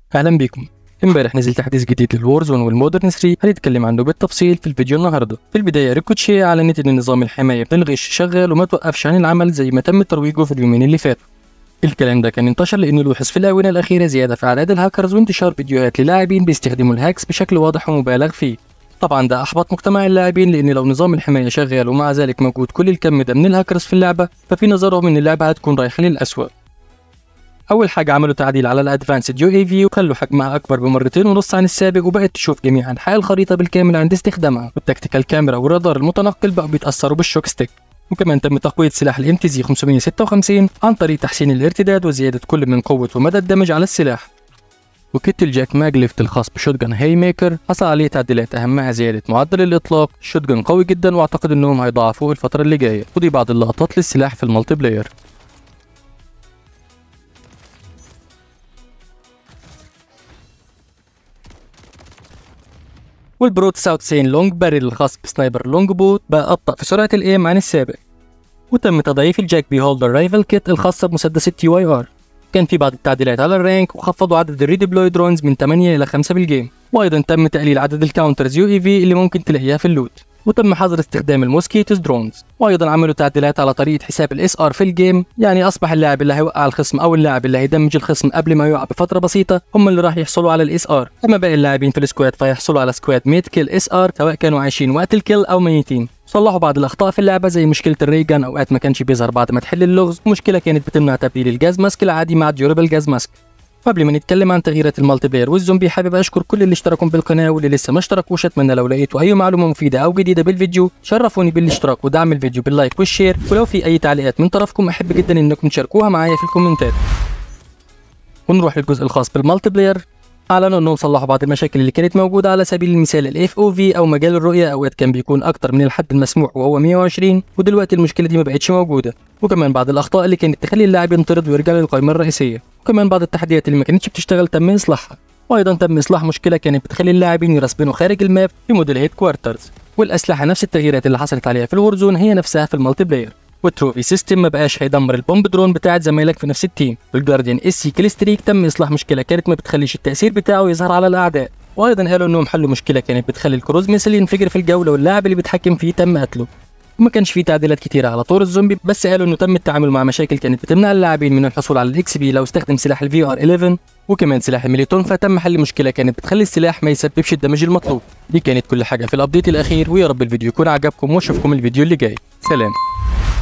اهلا بيكم امبارح نزل تحديث جديد للورزون والمودرن 3 هنتكلم عنه بالتفصيل في الفيديو النهارده في البدايه ريكوتشي اعلنت ان نظام الحمايه من الغش شغال وما توقفش عن العمل زي ما تم ترويجه في اليومين اللي فاتوا الكلام ده كان انتشر لانه لوحظ في الاونه الاخيره زياده في اعداد الهاكرز وانتشار فيديوهات للاعبين بيستخدموا الهاكس بشكل واضح ومبالغ فيه طبعا ده احبط مجتمع اللاعبين لان لو نظام الحمايه شغال ومع ذلك موجود كل الكم ده من الهاكرز في اللعبه ففي نظرهم ان اللعبه هتكون رايحه للاسوء اول حاجه عملوا تعديل على الادفانسد يو اي في وخلوا حجمها اكبر بمرتين ونص عن السابق وبقت تشوف جميع انحاء الخريطه بالكامل عند استخدامها والتكتيكال كاميرا والرادار المتنقل بقوا بيتاثروا بالشوك ستيك وكمان تم تقوية سلاح الام تي زي 556 عن طريق تحسين الارتداد وزيادة كل من قوة ومدى الدمج على السلاح وكيت الجاك ماجليفت الخاص بشوتجن هاي ميكر حصل عليه تعديلات اهمها زياده معدل الاطلاق شوتجن قوي جدا واعتقد انهم هيضاعفوه الفتره اللي جايه ودي بعض اللقطات للسلاح في المالتي بلاير والبرو 99 لونج باريل الخاص بسنايبر لونج بوت بقى ابطا في سرعه الايم عن السابق وتم تضعيف الجاك بي هولدر رايفل كيت الخاصه بمسدس التي واي ار كان في بعض التعديلات على الرانك وخفضوا عدد الريديبلوي درونز من 8 الى 5 بالجيم وايضا تم تقليل عدد الكاونترز يو اي في اللي ممكن تلاقيها في اللوت وتم حظر استخدام الموسكيتوس درونز وايضا عملوا تعديلات على طريقه حساب الاس ار في الجيم يعني اصبح اللاعب اللي هيوقع الخصم او اللاعب اللي هيدمج الخصم قبل ما يقع بفتره بسيطه هم اللي راح يحصلوا على الاس ار اما باقي اللاعبين في السكواد فيحصلوا على سكواد ميت كيل اس ار سواء كانوا عايشين وقت الكيل او ميتين صلحوا بعض الاخطاء في اللعبه زي مشكله الريجان اوقات ما كانش بيظهر بعد ما تحل اللغز ومشكله كانت بتمنع تبديل الجاز ماسك العادي مع ديورابل جاز ماسك قبل ما نتكلم عن تغييرات المالتي بلاير والزومبي حابب اشكر كل اللي اشتركوا بالقناه واللي لسه ما اشتركوش اتمنى لو لقيتوا اي معلومه مفيده او جديده بالفيديو شرفوني بالاشتراك ودعم الفيديو باللايك والشير ولو في اي تعليقات من طرفكم احب جدا انكم تشاركوها معايا في الكومنتات ونروح للجزء الخاص بالمالتي بلاير اعلنوا انهم صلحوا بعض المشاكل اللي كانت موجوده على سبيل المثال الاف او في او مجال الرؤيه اوقات كان بيكون اكتر من الحد المسموح وهو 120 ودلوقتي المشكله دي ما بقتش موجوده وكمان بعض الاخطاء اللي كانت تخلي اللاعب ينطرد ويرجع للقائمه الرئيسيه وكمان بعض التحديات اللي ما كانتش بتشتغل تم اصلاحها وايضا تم اصلاح مشكله كانت بتخلي اللاعبين يرسبنوا خارج الماب في موديل هيد كوارترز والاسلحه نفس التغييرات اللي حصلت عليها في الورزون هي نفسها في المالتي بلاير والتروفي سيستم ما بقاش هيدمر البومب درون بتاعت زمايلك في نفس التيم والجارديان اس سي كيل ستريك تم اصلاح مشكله كانت ما بتخليش التاثير بتاعه يظهر على الاعداء وايضا قالوا انهم حلوا مشكله كانت بتخلي الكروز ميسل ينفجر في الجوله واللاعب اللي بيتحكم فيه تم قتله وما كانش فيه تعديلات كتيرة على طور الزومبي بس قالوا انه تم التعامل مع مشاكل كانت بتمنع اللاعبين من الحصول على الاكس بي لو استخدم سلاح الفي ار 11 وكمان سلاح الميليتون فتم حل مشكله كانت بتخلي السلاح ما يسببش الدمج المطلوب دي كانت كل حاجه في الابديت الاخير ويا رب الفيديو يكون عجبكم واشوفكم الفيديو اللي جاي سلام